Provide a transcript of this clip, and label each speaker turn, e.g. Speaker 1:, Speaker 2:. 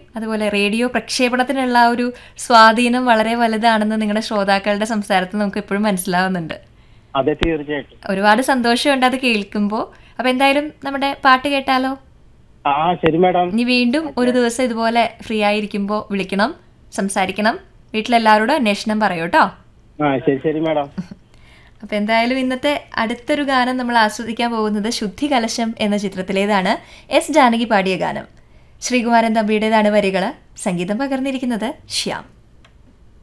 Speaker 1: അതുപോലെ റേഡിയോ പ്രക്ഷേപണത്തിനുള്ള ആ ഒരു സ്വാധീനം വളരെ വലുതാണെന്ന് നിങ്ങളുടെ ശ്രോതാക്കളുടെ സംസാരത്തിൽ നമുക്ക് എപ്പോഴും മനസ്സിലാവുന്നുണ്ട്
Speaker 2: അതെ തീർച്ചയായിട്ടും
Speaker 1: ഒരുപാട് സന്തോഷമുണ്ട് അത് കേൾക്കുമ്പോൾ അപ്പോൾ എന്തായാലും നമ്മുടെ പാട്ട് കേട്ടാലോ
Speaker 2: ആ ശരി മാഡം
Speaker 1: ഇനി വീണ്ടും ഒരു ദിവസം ഇതുപോലെ ഫ്രീ ആയിരിക്കുമ്പോൾ വിളിക്കണം സംസാരിക്കണം വീട്ടിലെല്ലാവരോടും അന്വേഷണം പറയൂ കേട്ടോ
Speaker 2: ആ ശരി ശരി മാഡം
Speaker 1: അപ്പോൾ എന്തായാലും ഇന്നത്തെ അടുത്തൊരു ഗാനം നമ്മൾ ആസ്വദിക്കാൻ പോകുന്നത് ശുദ്ധി കലശം എന്ന ചിത്രത്തിലേതാണ് എസ് ജാനകി പാടിയ ഗാനം ശ്രീകുമാരൻ തമ്പിയുടേതാണ് വരികൾ സംഗീതം പകർന്നിരിക്കുന്നത് ശ്യാം